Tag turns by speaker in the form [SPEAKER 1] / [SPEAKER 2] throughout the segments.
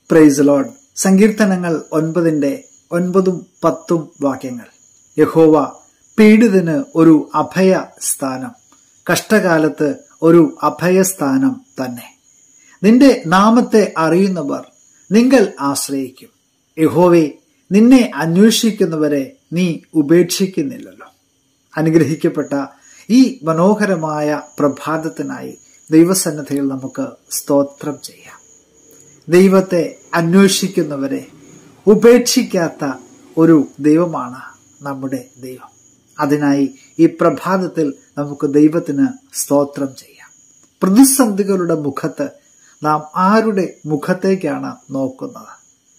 [SPEAKER 1] price load സങ്കീർത്തനങ്ങൾ ഒൻപതിന്റെ ഒൻപതും പത്തും വാക്യങ്ങൾ യഹോവ പീഡിതന് ഒരു അഭയ സ്ഥാനം കഷ്ടകാലത്ത് ഒരു അഭയസ്ഥാനം തന്നെ നിന്റെ നാമത്തെ അറിയുന്നവർ നിങ്ങൾ ആശ്രയിക്കും യഹോവെ നിന്നെ അന്വേഷിക്കുന്നവരെ നീ ഉപേക്ഷിക്കുന്നില്ലല്ലോ അനുഗ്രഹിക്കപ്പെട്ട ഈ മനോഹരമായ പ്രഭാതത്തിനായി ദൈവസന്നദ്ധയിൽ നമുക്ക് സ്തോത്രം ചെയ്യാം ദൈവത്തെ അന്വേഷിക്കുന്നവരെ ഉപേക്ഷിക്കാത്ത ഒരു ദൈവമാണ് നമ്മുടെ ദൈവം അതിനായി ഈ പ്രഭാതത്തിൽ നമുക്ക് ദൈവത്തിന് സ്തോത്രം ചെയ്യാം പ്രതിസന്ധികളുടെ മുഖത്ത് നാം ആരുടെ മുഖത്തേക്കാണ് നോക്കുന്നത്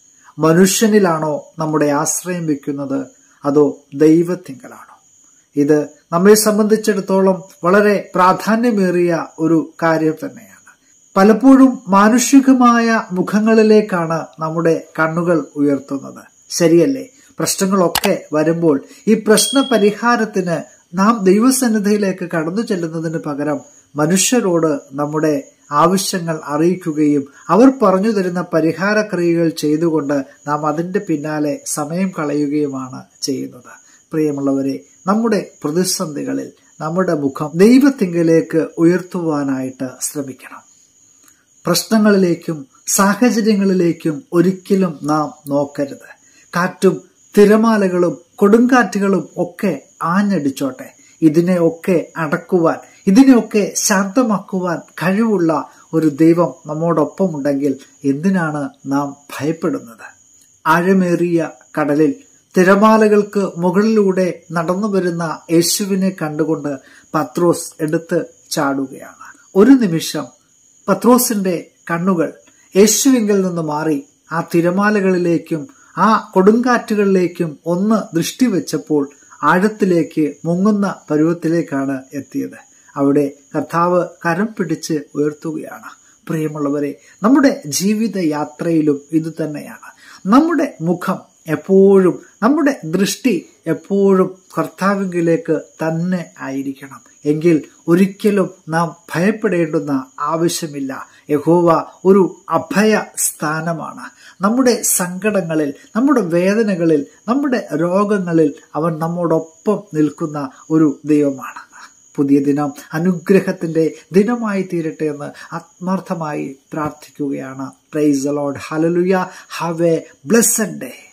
[SPEAKER 1] മനുഷ്യനിലാണോ നമ്മുടെ ആശ്രയം വെക്കുന്നത് അതോ ദൈവത്തിങ്കലാണോ ഇത് നമ്മെ സംബന്ധിച്ചിടത്തോളം വളരെ പ്രാധാന്യമേറിയ ഒരു കാര്യം തന്നെയാണ് പലപ്പോഴും മാനുഷികമായ മുഖങ്ങളിലേക്കാണ് നമ്മുടെ കണ്ണുകൾ ഉയർത്തുന്നത് ശരിയല്ലേ പ്രശ്നങ്ങളൊക്കെ വരുമ്പോൾ ഈ പ്രശ്ന പരിഹാരത്തിന് നാം ദൈവസന്നിധിയിലേക്ക് കടന്നു ചെല്ലുന്നതിന് പകരം മനുഷ്യരോട് നമ്മുടെ ആവശ്യങ്ങൾ അറിയിക്കുകയും അവർ പറഞ്ഞു തരുന്ന പരിഹാര ക്രിയകൾ ചെയ്തുകൊണ്ട് നാം അതിന്റെ പിന്നാലെ സമയം കളയുകയുമാണ് ചെയ്യുന്നത് പ്രിയമുള്ളവരെ നമ്മുടെ പ്രതിസന്ധികളിൽ നമ്മുടെ മുഖം ദൈവത്തിങ്കലേക്ക് ഉയർത്തുവാനായിട്ട് ശ്രമിക്കണം പ്രശ്നങ്ങളിലേക്കും സാഹചര്യങ്ങളിലേക്കും ഒരിക്കലും നാം നോക്കരുത് കാറ്റും തിരമാലകളും കൊടുങ്കാറ്റുകളും ഒക്കെ ആഞ്ഞടിച്ചോട്ടെ ഇതിനെ ഒക്കെ അടക്കുവാൻ ഇതിനെയൊക്കെ ശാന്തമാക്കുവാൻ കഴിവുള്ള ഒരു ദൈവം നമ്മോടൊപ്പമുണ്ടെങ്കിൽ എന്തിനാണ് നാം ഭയപ്പെടുന്നത് ആഴമേറിയ കടലിൽ തിരമാലകൾക്ക് മുകളിലൂടെ നടന്നു വരുന്ന യേശുവിനെ കണ്ടുകൊണ്ട് പത്രോസ് എടുത്ത് ചാടുകയാണ് ഒരു നിമിഷം പത്രോസിന്റെ കണ്ണുകൾ യേശുവിങ്കിൽ നിന്ന് മാറി ആ തിരമാലകളിലേക്കും ആ കൊടുങ്കാറ്റുകളിലേക്കും ഒന്ന് ദൃഷ്ടി വെച്ചപ്പോൾ ആഴത്തിലേക്ക് മുങ്ങുന്ന പരുവത്തിലേക്കാണ് എത്തിയത് അവിടെ കർത്താവ് കരം പിടിച്ച് ഉയർത്തുകയാണ് പ്രിയമുള്ളവരെ നമ്മുടെ ജീവിത യാത്രയിലും ഇത് തന്നെയാണ് നമ്മുടെ മുഖം എപ്പോഴും നമ്മുടെ ദൃഷ്ടി എപ്പോഴും കർത്താവിങ്കിലേക്ക് തന്നെ ആയിരിക്കണം എങ്കിൽ ഒരിക്കലും നാം ഭയപ്പെടേണ്ടുന്ന ആവശ്യമില്ല യഹോവ ഒരു അഭയ സ്ഥാനമാണ് നമ്മുടെ സങ്കടങ്ങളിൽ നമ്മുടെ വേദനകളിൽ നമ്മുടെ രോഗങ്ങളിൽ അവൻ നമ്മോടൊപ്പം നിൽക്കുന്ന ഒരു ദൈവമാണ് പുതിയ ദിനം അനുഗ്രഹത്തിന്റെ ദിനമായി തീരട്ടെ എന്ന് ആത്മാർത്ഥമായി പ്രാർത്ഥിക്കുകയാണ് praise Lord hallelujah have a blessed day